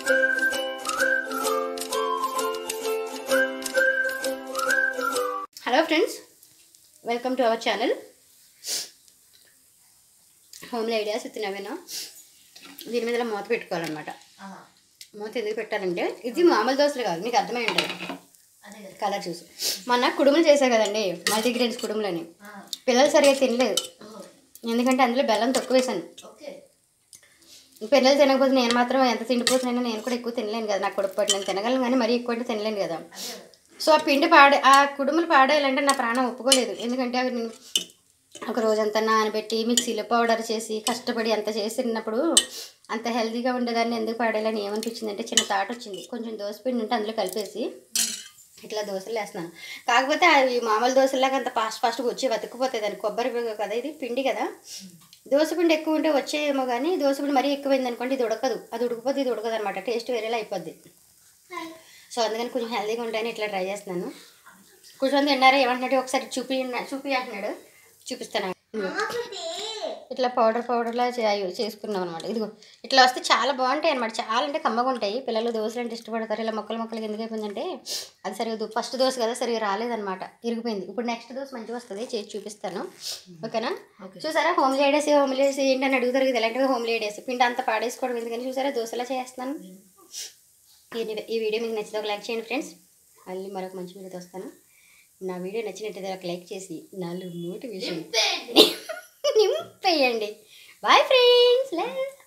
Hello friends welcome to our channel homely ideas with Naveena దీని మీద ఇలా మూత పెట్టుకోవాలన్నమాట మూత ఎందుకు పెట్టాలంటే ఇది మామూలు దోశలు కాదు మీకు అర్థమై ఉంటుంది కలర్ చూసి మొన్న కుడుములు చేశా కదండి మల్టీగ్రెయిన్స్ కుడుములని పిల్లలు సరిగా తినలేదు ఎందుకంటే అందులో బెల్లం తక్కువ వేసాను పిల్లలు తినకపోతే నేను మాత్రం ఎంత తిండిపోతున్నానో నేను కూడా ఎక్కువ తినలేను కదా నాకు కొడుకు నేను తినగలను కానీ మరీ ఎక్కువ అంటే తినలేను కదా సో ఆ పిండి పాడే ఆ కుడుములు పాడేయాలంటే నా ప్రాణం ఒప్పుకోలేదు ఎందుకంటే అవి నేను ఒక రోజంతా నానబెట్టి మిక్సీలో పౌడర్ చేసి కష్టపడి అంత చేసి తిన్నప్పుడు అంత హెల్తీగా ఉండేదాన్ని ఎందుకు పాడేయాలని ఏమనిపించింది అంటే చిన్న తాట వచ్చింది కొంచెం దోశ పిండి ఉంటే అందులో కలిపేసి ఇట్లా దోశలు వేస్తున్నాను కాకపోతే అవి మామూలు దోశలాగా అంత ఫాస్ట్ ఫాస్ట్గా వచ్చి బతుకుపోతాయి దాన్ని కొబ్బరి కదా ఇది పిండి కదా దోశ పిండి ఎక్కువ ఉంటే వచ్చేయేమో కానీ దోశ పిండి మరీ ఎక్కువైంది అనుకోండి ఇది ఉడకదు అది ఉడకపోతే ఇది ఉడకదు అనమాట టేస్ట్ వేరేలా అయిపోద్ది సో అందుకని కొంచెం హెల్తీగా ఉంటాయని ఇట్లా ట్రై చేస్తున్నాను కొంచెం తిన్నారా ఏమంటున్నాడు ఒకసారి చూపి చూపి అంటున్నాడు చూపిస్తాను ఇదిగో. ఇట్లా పౌడర్ పౌడర్లా చే- చేసుకున్నాం అనమాట ఇదిగో ఇట్లా వస్తే చాలా బాగుంటాయి అనమాట చాలా అంటే కమ్మగా ఉంటాయి పిల్లలు దోశలు అంటే ఇష్టపడతారు ఇలా మొక్కలు మొక్కలు ఎందుకు అయిపోయిందంటే అది సరిగా ఫస్ట్ దోశ కదా సరిగా రాలేదన్నమాట ఇరిగిపోయింది ఇప్పుడు నెక్స్ట్ దోశ మంచిగా వస్తుంది చేసి చూపిస్తాను ఓకేనా చూసారా హోమ్ లేడీస్ హోమ్ లేడీస్ ఏంటని అడుగుతారు కదా ఇలాంటివి హోమ్ లేడీస్ పిండి అంతా పాడేసుకోవడం ఎందుకని చూసారా దోశలా చేస్తున్నాను ఈ- ఈ వీడియో మీకు నచ్చితే ఒక లైక్ చేయండి ఫ్రెండ్స్ మళ్ళీ మరొక మంచి వీడియోతో వస్తాను నా వీడియో నచ్చినట్టయితే ఒక లైక్ చేసి నాలుగు మోటివేషన్ నింపేయండి బాయ్ ఫ్రెండ్స్